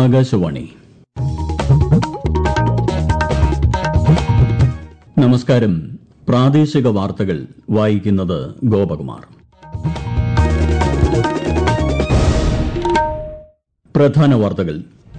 ആകാശവാണി നമസ്കാരം പ്രാദേശിക വാർത്തകൾ വായിക്കുന്നത് ഗോപകുമാർ പ്രധാന വാർത്തകൾ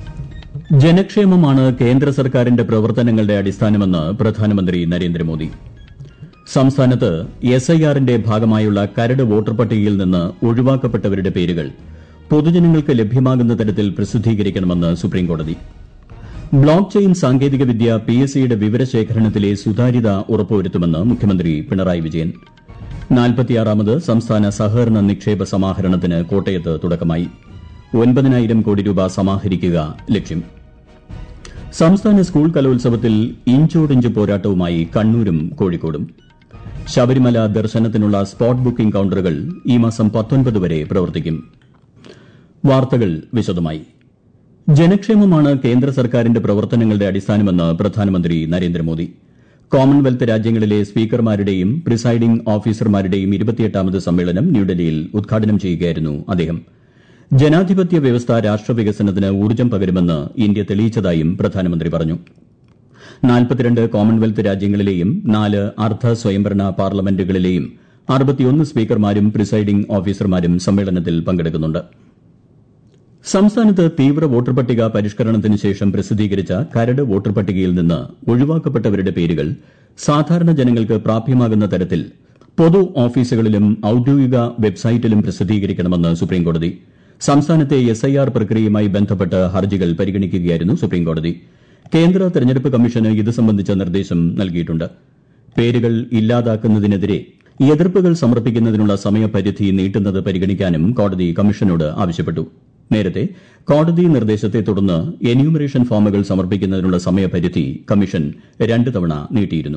ജനക്ഷേമമാണ് കേന്ദ്ര സർക്കാരിന്റെ പ്രവർത്തനങ്ങളുടെ അടിസ്ഥാനമെന്ന് പ്രധാനമന്ത്രി നരേന്ദ്രമോദി സംസ്ഥാനത്ത് എസ് ഐ ആറിന്റെ ഭാഗമായുള്ള കരട് വോട്ടർ പട്ടികയിൽ നിന്ന് ഒഴിവാക്കപ്പെട്ടവരുടെ പേരുകൾ പൊതുജനങ്ങൾക്ക് ലഭ്യമാകുന്ന തരത്തിൽ പ്രസിദ്ധീകരിക്കണമെന്ന് സുപ്രീംകോടതി ബ്ലോക്ക് ചെയിൻ സാങ്കേതികവിദ്യ പി എസ് സിയുടെ വിവരശേഖരണത്തിലെ സുതാര്യത ഉറപ്പുവരുത്തുമെന്ന് മുഖ്യമന്ത്രി പിണറായി വിജയൻ നാൽപ്പത്തിയാറാമത് സംസ്ഥാന സഹകരണ നിക്ഷേപ സമാഹരണത്തിന് കോട്ടയത്ത് തുടക്കമായി ഒൻപതിനായിരം കോടി രൂപ സമാഹരിക്കുക ലക്ഷ്യം സംസ്ഥാന സ്കൂൾ കലോത്സവത്തിൽ ഇഞ്ചോടിഞ്ച് പോരാട്ടവുമായി കണ്ണൂരും കോഴിക്കോടും ശബരിമല ദർശനത്തിനുള്ള സ്പോട്ട് ബുക്കിംഗ് കൌണ്ടറുകൾ ഈ മാസം പത്തൊൻപത് വരെ പ്രവർത്തിക്കും വാർത്തകൾ വിശദമായി ജനക്ഷേമമാണ് കേന്ദ്ര സർക്കാരിന്റെ പ്രവർത്തനങ്ങളുടെ അടിസ്ഥാനമെന്ന് പ്രധാനമന്ത്രി നരേന്ദ്രമോദി കോമൺവെൽത്ത് രാജ്യങ്ങളിലെ സ്പീക്കർമാരുടെയും പ്രിസൈഡിംഗ് ഓഫീസർമാരുടെയും ഇരുപത്തിയെട്ടാമത് സമ്മേളനം ന്യൂഡൽഹിയിൽ ഉദ്ഘാടനം ചെയ്യുകയായിരുന്നു അദ്ദേഹം ജനാധിപത്യ വ്യവസ്ഥ രാഷ്ട്രവികസനത്തിന് ഊർജ്ജം പകരുമെന്ന് ഇന്ത്യ തെളിയിച്ചതായും പ്രധാനമന്ത്രി പറഞ്ഞു നാൽപ്പത്തിരണ്ട് കോമൺവെൽത്ത് രാജ്യങ്ങളിലെയും നാല് അർദ്ധ സ്വയംഭരണ പാർലമെന്റുകളിലെയും അറുപത്തിയൊന്ന് സ്പീക്കർമാരും പ്രിസൈഡിംഗ് ഓഫീസർമാരും സമ്മേളനത്തിൽ പങ്കെടുക്കുന്നുണ്ട് സംസ്ഥാനത്ത് തീവ്ര വോട്ടർ പട്ടിക പരിഷ്കരണത്തിന് ശേഷം പ്രസിദ്ധീകരിച്ച കരട് വോട്ടർ പട്ടികയിൽ നിന്ന് ഒഴിവാക്കപ്പെട്ടവരുടെ പേരുകൾ സാധാരണ ജനങ്ങൾക്ക് പ്രാപ്യമാകുന്ന തരത്തിൽ പൊതു ഓഫീസുകളിലും ഔദ്യോഗിക വെബ്സൈറ്റിലും പ്രസിദ്ധീകരിക്കണമെന്ന് സുപ്രീംകോടതി സംസ്ഥാനത്തെ എസ് ഐ ആർ പ്രക്രിയയുമായി ബന്ധപ്പെട്ട് ഹർജികൾ പരിഗണിക്കുകയായിരുന്നു സുപ്രീംകോടതി കേന്ദ്ര തെരഞ്ഞെടുപ്പ് കമ്മീഷന് ഇത് സംബന്ധിച്ച നിർദ്ദേശം നൽകിയിട്ടുണ്ട് പേരുകൾ ഇല്ലാതാക്കുന്നതിനെതിരെ എതിർപ്പുകൾ സമർപ്പിക്കുന്നതിനുള്ള സമയപരിധി നീട്ടുന്നത് പരിഗണിക്കാനും കോടതി കമ്മീഷനോട് ആവശ്യപ്പെട്ടു നേരത്തെ കോടതി നിർദ്ദേശത്തെ തുടർന്ന് എന്യൂമറേഷൻ ഫോമുകൾ സമർപ്പിക്കുന്നതിനുള്ള സമയപരിധി കമ്മീഷൻ രണ്ട് തവണ നീട്ടിയിരുന്നു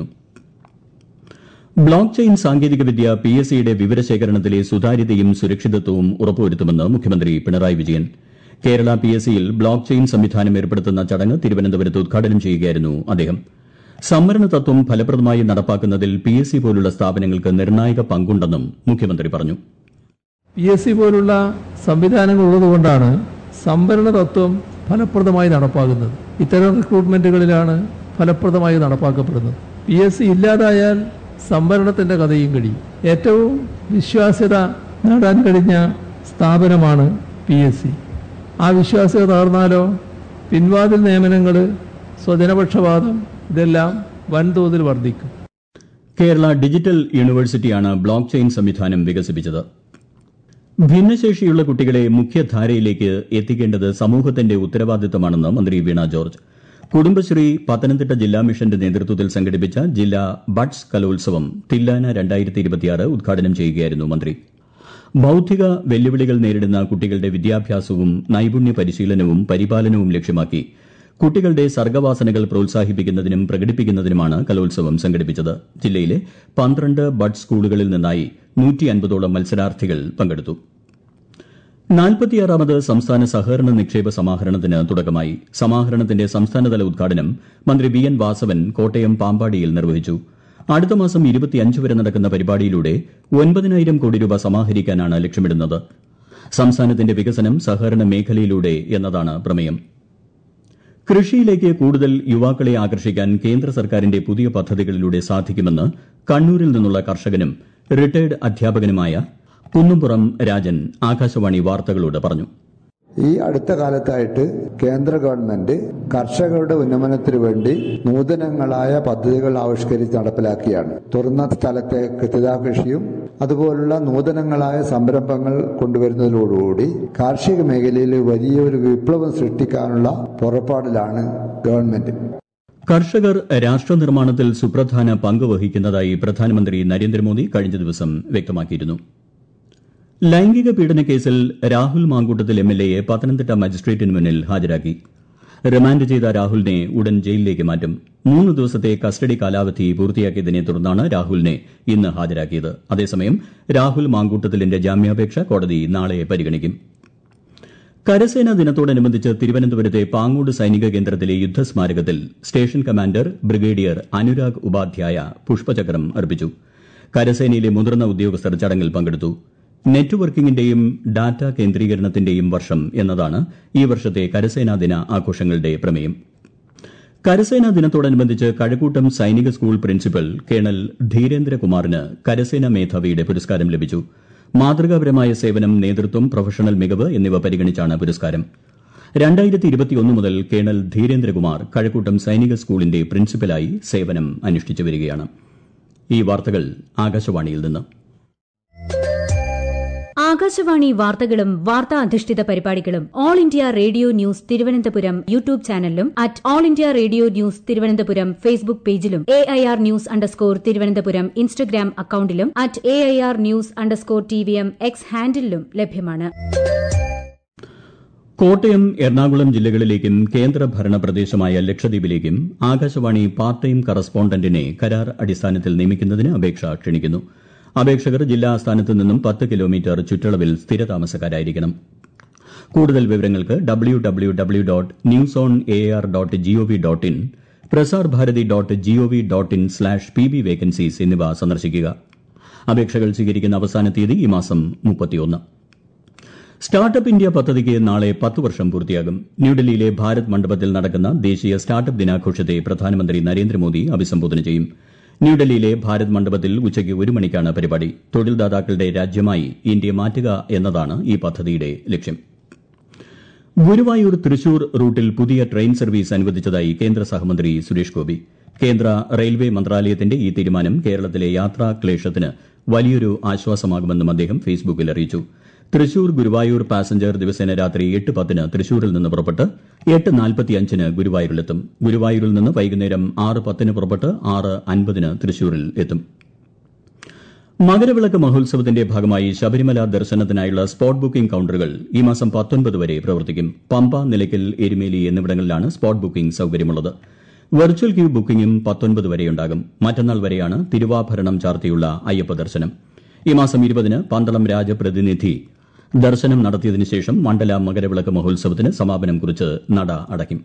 ബ്ലോക്ക് ചെയിൻ സാങ്കേതികവിദ്യ പി എസ് സിയുടെ വിവരശേഖരണത്തിലെ സുതാര്യതയും സുരക്ഷിതത്വവും ഉറപ്പുവരുത്തുമെന്ന് മുഖ്യമന്ത്രി പിണറായി വിജയൻ കേരള പി എസ് സിയിൽ ബ്ലോക്ക് ചെയിൻ സംവിധാനം ഏർപ്പെടുത്തുന്ന ചടങ്ങ് തിരുവനന്തപുരത്ത് ഉദ്ഘാടനം ചെയ്യുകയായിരുന്നു അദ്ദേഹം സംവരണ തത്വം ഫലപ്രദമായി നടപ്പാക്കുന്നതിൽ പി എസ് സി പോലുള്ള സ്ഥാപനങ്ങൾക്ക് നിർണായക പങ്കുണ്ടെന്നും മുഖ്യമന്ത്രി പറഞ്ഞു പി എസ് സി പോലുള്ള സംവിധാനങ്ങൾ ഉള്ളതുകൊണ്ടാണ് സംവരണ തത്വം ഫലപ്രദമായി നടപ്പാകുന്നത് ഇത്തരം റിക്രൂട്ട്മെന്റുകളിലാണ് ഫലപ്രദമായി നടപ്പാക്കപ്പെടുന്നത് പി എസ് സി ഇല്ലാതായാൽ സംവരണത്തിന്റെ കഥയും കഴിയും ഏറ്റവും വിശ്വാസ്യത നേടാൻ കഴിഞ്ഞ സ്ഥാപനമാണ് പി എസ് സി ആ വിശ്വാസ്യത തകർന്നാലോ പിൻവാതിൽ നിയമനങ്ങൾ സ്വജനപക്ഷപാതം ഇതെല്ലാം വൻതോതിൽ വർദ്ധിക്കും കേരള ഡിജിറ്റൽ യൂണിവേഴ്സിറ്റിയാണ് ബ്ലോക്ക് ചെയിൻ സംവിധാനം വികസിപ്പിച്ചത് ഭിന്നശേഷിയുള്ള കുട്ടികളെ മുഖ്യധാരയിലേക്ക് എത്തിക്കേണ്ടത് സമൂഹത്തിന്റെ ഉത്തരവാദിത്തമാണെന്ന് മന്ത്രി വീണ ജോർജ് കുടുംബശ്രീ പത്തനംതിട്ട ജില്ലാ മിഷന്റെ നേതൃത്വത്തിൽ സംഘടിപ്പിച്ച ജില്ലാ ബഡ്സ് കലോത്സവം തില്ലാന രണ്ടായിരത്തി ഇരുപത്തിയാറ് ഉദ്ഘാടനം ചെയ്യുകയായിരുന്നു മന്ത്രി ബൌദ്ധിക വെല്ലുവിളികൾ നേരിടുന്ന കുട്ടികളുടെ വിദ്യാഭ്യാസവും നൈപുണ്യ പരിശീലനവും പരിപാലനവും ലക്ഷ്യമാക്കി കുട്ടികളുടെ സർഗ്ഗവാസനകൾ പ്രോത്സാഹിപ്പിക്കുന്നതിനും പ്രകടിപ്പിക്കുന്നതിനുമാണ് കലോത്സവം സംഘടിപ്പിച്ചത് ജില്ലയിലെ പന്ത്രണ്ട് ബഡ് സ്കൂളുകളിൽ നിന്നായി നൂറ്റി അൻപതോളം മത്സരാർത്ഥികൾ പങ്കെടുത്തു നാൽപ്പത്തിയാറാമത് സംസ്ഥാന സഹകരണ നിക്ഷേപ സമാഹരണത്തിന് തുടക്കമായി സമാഹരണത്തിന്റെ സംസ്ഥാനതല ഉദ്ഘാടനം മന്ത്രി വി എൻ വാസവൻ കോട്ടയം പാമ്പാടിയിൽ നിർവഹിച്ചു അടുത്ത മാസം ഇരുപത്തിയഞ്ച് വരെ നടക്കുന്ന പരിപാടിയിലൂടെ ഒൻപതിനായിരം കോടി രൂപ സമാഹരിക്കാനാണ് ലക്ഷ്യമിടുന്നത് സംസ്ഥാനത്തിന്റെ വികസനം സഹകരണ മേഖലയിലൂടെ എന്നതാണ് പ്രമേയം കൃഷിയിലേക്ക് കൂടുതൽ യുവാക്കളെ ആകർഷിക്കാൻ കേന്ദ്ര സർക്കാരിന്റെ പുതിയ പദ്ധതികളിലൂടെ സാധിക്കുമെന്ന് കണ്ണൂരിൽ നിന്നുള്ള കർഷകനും റിട്ടയർഡ് അധ്യാപകനുമായ കുന്നുംപുറം രാജൻ ആകാശവാണി വാർത്തകളോട് പറഞ്ഞു ഈ അടുത്ത കാലത്തായിട്ട് കേന്ദ്ര ഗവൺമെന്റ് കർഷകരുടെ ഉന്നമനത്തിനു വേണ്ടി നൂതനങ്ങളായ പദ്ധതികൾ ആവിഷ്കരിച്ച് നടപ്പിലാക്കിയാണ് തുറന്ന സ്ഥലത്തെ കൃത്യതാ കൃഷിയും അതുപോലുള്ള നൂതനങ്ങളായ സംരംഭങ്ങൾ കൊണ്ടുവരുന്നതിനോടുകൂടി കാർഷിക മേഖലയിൽ വലിയൊരു വിപ്ലവം സൃഷ്ടിക്കാനുള്ള പുറപ്പാടിലാണ് ഗവൺമെന്റ് കർഷകർ രാഷ്ട്ര നിർമ്മാണത്തിൽ സുപ്രധാന പങ്ക് വഹിക്കുന്നതായി പ്രധാനമന്ത്രി നരേന്ദ്രമോദി കഴിഞ്ഞ ദിവസം വ്യക്തമാക്കിയിരുന്നു ലൈംഗിക പീഡന കേസിൽ രാഹുൽ മാങ്കൂട്ടത്തിൽ എം എൽ എയെ പത്തനംതിട്ട മജിസ്ട്രേറ്റിന് മുന്നിൽ ഹാജരാക്കി റിമാൻഡ് ചെയ്ത രാഹുലിനെ ഉടൻ ജയിലിലേക്ക് മാറ്റും മൂന്ന് ദിവസത്തെ കസ്റ്റഡി കാലാവധി പൂർത്തിയാക്കിയതിനെ തുടർന്നാണ് രാഹുലിനെ ഇന്ന് ഹാജരാക്കിയത് അതേസമയം രാഹുൽ മാങ്കൂട്ടത്തിലിന്റെ ജാമ്യാപേക്ഷ കോടതി നാളെ പരിഗണിക്കും കരസേനാ ദിനത്തോടനുബന്ധിച്ച് തിരുവനന്തപുരത്തെ പാങ്ങോട് സൈനിക കേന്ദ്രത്തിലെ യുദ്ധസ്മാരകത്തിൽ station commander brigadier Anurag Upadhyaya പുഷ്പചക്രം അർപ്പിച്ചു കരസേനയിലെ മുതിർന്ന ഉദ്യോഗസ്ഥർ ചടങ്ങിൽ പങ്കെടുത്തു നെറ്റ്വർക്കിംഗിന്റെയും ഡാറ്റ കേന്ദ്രീകരണത്തിന്റെയും വർഷം എന്നതാണ് ഈ വർഷത്തെ കരസേനാ ദിന ആഘോഷങ്ങളുടെ പ്രമേയം കരസേനാ ദിനത്തോടനുബന്ധിച്ച് കഴക്കൂട്ടം സൈനിക സ്കൂൾ പ്രിൻസിപ്പൽ കേണൽ ധീരേന്ദ്രകുമാറിന് കരസേനാ മേധാവിയുടെ പുരസ്കാരം ലഭിച്ചു മാതൃകാപരമായ സേവനം നേതൃത്വം പ്രൊഫഷണൽ മികവ് എന്നിവ പരിഗണിച്ചാണ് പുരസ്കാരം മുതൽ കേണൽ ധീരേന്ദ്രകുമാർ കഴക്കൂട്ടം സൈനിക സ്കൂളിന്റെ പ്രിൻസിപ്പലായി സേവനം അനുഷ്ഠിച്ചു വരികയാണ് ഈ വാർത്തകൾ ആകാശവാണിയിൽ നിന്ന് ആകാശവാണി വാർത്തകളും വാർത്താ അധിഷ്ഠിത പരിപാടികളും ഓൾ ഇന്ത്യ റേഡിയോ ന്യൂസ് തിരുവനന്തപുരം യൂട്യൂബ് ചാനലിലും at All India Radio news Thiruvananthapuram Facebook പേജിലും A I R news underscore Thiruvananthapuram Instagram അക്കൌണ്ടിലും at A I R news underscore T V M X ഹാൻഡിലും ലഭ്യമാണ് കോട്ടയം എറണാകുളം ജില്ലകളിലേക്കും കേന്ദ്രഭരണ പ്രദേശമായ ലക്ഷദ്വീപിലേക്കും ആകാശവാണി പാർട്ട് ടൈം കറസ്പോണ്ടന്റിനെ കരാർ അടിസ്ഥാനത്തിൽ നിയമിക്കുന്നതിന് അപേക്ഷ ക്ഷണിക്കുന്നു അപേക്ഷകർ ജില്ലാ ആസ്ഥാനത്ത് നിന്നും പത്ത് കിലോമീറ്റർ ചുറ്റളവിൽ സ്ഥിരതാമസക്കാരായിരിക്കണം കൂടുതൽ വിവരങ്ങൾക്ക് W W W dot news on A R dot G O V dot in Prasar Bharati dot G O V dot in slash P B vacancies എന്നിവ സന്ദർശിക്കുക അപേക്ഷകൾ സ്വീകരിക്കുന്ന അവസാന തീയതി ഈ മാസം മുപ്പത്തിയൊന്ന് സ്റ്റാർട്ടപ്പ് ഇന്ത്യ പദ്ധതിക്ക് നാളെ പത്ത് വർഷം പൂർത്തിയാകും ന്യൂഡൽഹിയിലെ ഭാരത് മണ്ഡപത്തിൽ നടക്കുന്ന ദേശീയ സ്റ്റാർട്ടപ്പ് ദിനാഘോഷത്തെ പ്രധാനമന്ത്രി നരേന്ദ്രമോദി അഭിസംബോധന ചെയ്യും ന്യൂഡൽഹിയിലെ ഭാരത് മണ്ഡപത്തിൽ ഉച്ചയ്ക്ക് ഒരു മണിക്കാണ് പരിപാടി തൊഴിൽദാതാക്കളുടെ രാജ്യമായി ഇന്ത്യ മാറ്റുക എന്നതാണ് ഈ പദ്ധതിയുടെ ലക്ഷ്യം ഗുരുവായൂർ തൃശൂർ റൂട്ടിൽ പുതിയ ട്രെയിൻ സർവീസ് അനുവദിച്ചതായി കേന്ദ്ര സഹമന്ത്രി സുരേഷ് ഗോപി കേന്ദ്ര റെയിൽവേ മന്ത്രാലയത്തിന്റെ ഈ തീരുമാനം കേരളത്തിലെ യാത്രാ ക്ലേശത്തിന് വലിയൊരു ആശ്വാസമാകുമെന്നും അദ്ദേഹം ഫേസ്ബുക്കിൽ അറിയിച്ചു തൃശൂർ ഗുരുവായൂർ പാസഞ്ചർ ദിവസേന രാത്രി എട്ട് പത്തിന് തൃശൂരിൽ നിന്ന് പുറപ്പെട്ട് എട്ട് നാൽപ്പത്തിയഞ്ചിന് ഗുരുവായൂരിലെത്തും ഗുരുവായൂരിൽ നിന്ന് വൈകുന്നേരം ആറ് പത്തിന് പുറപ്പെട്ട് ആറ് അൻപതിന് തൃശൂരിൽ എത്തും മകരവിളക്ക് മഹോത്സവത്തിന്റെ ഭാഗമായി ശബരിമല ദർശനത്തിനായുള്ള സ്പോട്ട് ബുക്കിംഗ് കൌണ്ടറുകൾ ഈ മാസം പത്തൊൻപത് വരെ പ്രവർത്തിക്കും പമ്പ നിലയ്ക്കൽ എരുമേലി എന്നിവിടങ്ങളിലാണ് സ്പോട്ട് ബുക്കിംഗ് സൌകര്യമുള്ളത് വെർച്വൽ ക്യൂ ബുക്കിംഗും പത്തൊൻപത് വരെയുണ്ടാകും മറ്റന്നാൾ വരെയാണ് തിരുവാഭരണം ചാർത്തിയുള്ള അയ്യപ്പ ദർശനം ഈ മാസം ഇരുപതിന് പന്തളം രാജപ്രതിനിധി ദർശനം നടത്തിയതിനു ശേഷം മണ്ഡല മകരവിളക്ക് മഹോത്സവത്തിന് സമാപനം കുറിച്ച് നട അടയ്ക്കും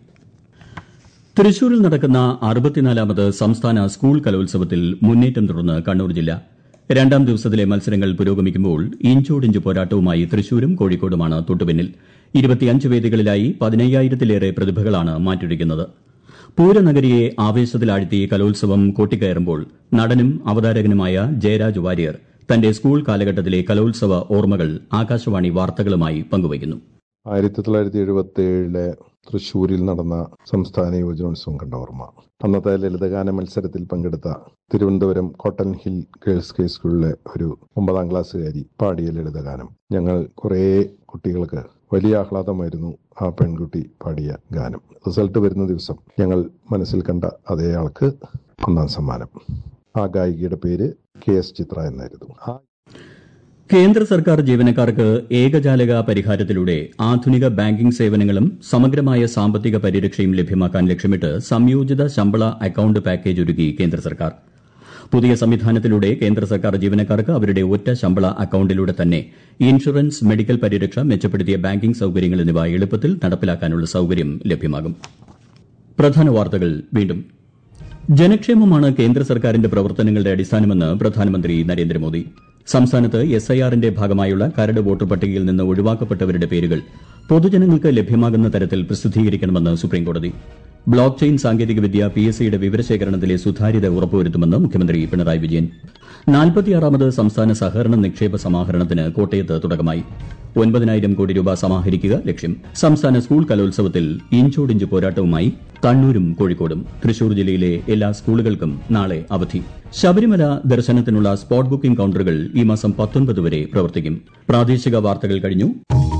തൃശൂരിൽ നടക്കുന്ന അറുപത്തിനാലാമത് സംസ്ഥാന സ്കൂൾ കലോത്സവത്തിൽ മുന്നേറ്റം തുടർന്ന് കണ്ണൂർ ജില്ല രണ്ടാം ദിവസത്തിലെ മത്സരങ്ങൾ പുരോഗമിക്കുമ്പോൾ ഇഞ്ചോടിഞ്ച് പോരാട്ടവുമായി തൃശൂരും കോഴിക്കോടുമാണ് തൊട്ടുപിന്നിൽ ഇരുപത്തിയഞ്ച് വേദികളിലായി പതിനയ്യായിരത്തിലേറെ പ്രതിഭകളാണ് മാറ്റൊരുക്കുന്നത് പൂരനഗരിയെ ആവേശത്തിലാഴ്ത്തി കലോത്സവം കൊട്ടിക്കയറുമ്പോൾ നടനും അവതാരകനുമായ ജയരാജ് വാര്യർ തന്റെ സ്കൂൾ കാലഘട്ടത്തിലെ കലോത്സവ ഓർമ്മകൾ ആകാശവാണി വാർത്തകളുമായി പങ്കുവയ്ക്കുന്നു ആയിരത്തി തൊള്ളായിരത്തി എഴുപത്തി ഏഴിലെ തൃശൂരിൽ നടന്ന സംസ്ഥാന യുവജനോത്സവം കണ്ട ഓർമ്മ അന്നത്തെ ലളിതഗാന മത്സരത്തിൽ പങ്കെടുത്ത Thiruvananthapuram Cotton Hill girls high സ്കൂളിലെ ഒരു ഒമ്പതാം ക്ലാസ്സുകാരി പാടിയ ലളിതഗാനം ഞങ്ങൾ കുറേ കുട്ടികൾക്ക് വലിയ ആഹ്ലാദമായിരുന്നു ആ പെൺകുട്ടി പാടിയ ഗാനം റിസൾട്ട് വരുന്ന ദിവസം ഞങ്ങൾ മനസ്സിൽ കണ്ട അതേ ആൾക്ക് ഒന്നാം സമ്മാനം ആ ഗായികയുടെ പേര് കെ എസ് ചിത്ര എന്നായിരുന്നു ആ കേന്ദ്ര സർക്കാർ ജീവനക്കാർക്ക് ഏകജാലക പരിഹാരത്തിലൂടെ ആധുനിക ബാങ്കിംഗ് സേവനങ്ങളും സമഗ്രമായ സാമ്പത്തിക പരിരക്ഷയും ലഭ്യമാക്കാൻ ലക്ഷ്യമിട്ട് സംയോജിത ശമ്പള അക്കൌണ്ട് പാക്കേജ് ഒരുക്കി കേന്ദ്ര സർക്കാർ പുതിയ സംവിധാനത്തിലൂടെ കേന്ദ്ര സർക്കാർ ജീവനക്കാർക്ക് അവരുടെ ഒറ്റ ശമ്പള അക്കൌണ്ടിലൂടെ തന്നെ ഇൻഷുറൻസ് മെഡിക്കൽ പരിരക്ഷ മെച്ചപ്പെടുത്തിയ ബാങ്കിംഗ് സൌകര്യങ്ങൾ എന്നിവ എളുപ്പത്തിൽ നടപ്പിലാക്കാനുള്ള സൌകര്യം ലഭ്യമാകും പ്രധാന വാർത്തകൾ വീണ്ടും ജനക്ഷേമമാണ് കേന്ദ്ര സർക്കാരിന്റെ പ്രവർത്തനങ്ങളുടെ അടിസ്ഥാനമെന്ന് പ്രധാനമന്ത്രി നരേന്ദ്രമോദി സംസ്ഥാനത്ത് എസ് ഐ ആറിന്റെ ഭാഗമായുള്ള കരട് വോട്ടർ പട്ടികയിൽ നിന്ന് ഒഴിവാക്കപ്പെട്ടവരുടെ പേരുകൾ പൊതുജനങ്ങൾക്ക് ലഭ്യമാകുന്ന തരത്തിൽ പ്രസിദ്ധീകരിക്കണമെന്ന് സുപ്രീംകോടതി ബ്ലോക്ക് ചെയിൻ സാങ്കേതികവിദ്യ പി എസ് സിയുടെ വിവരശേഖരണത്തിലെ സുതാര്യത ഉറപ്പുവരുത്തുമെന്ന് മുഖ്യമന്ത്രി പിണറായി വിജയൻ നാൽപ്പത്തിയാറാമത് സംസ്ഥാന സഹകരണ നിക്ഷേപ സമാഹരണത്തിന് കോട്ടയത്ത് തുടക്കമായി ഒൻപതിനായിരം കോടി രൂപ സമാഹരിക്കുക ലക്ഷ്യം സംസ്ഥാന സ്കൂൾ കലോത്സവത്തിൽ ഇഞ്ചോടിഞ്ച് പോരാട്ടവുമായി കണ്ണൂരും കോഴിക്കോടും തൃശൂർ ജില്ലയിലെ എല്ലാ സ്കൂളുകൾക്കും നാളെ അവധി ശബരിമല ദർശനത്തിനുള്ള സ്പോട്ട് ബുക്കിംഗ് കൌണ്ടറുകൾ ഈ മാസം പത്തൊൻപത് വരെ പ്രവർത്തിക്കും പ്രാദേശിക വാർത്തകൾ കഴിഞ്ഞു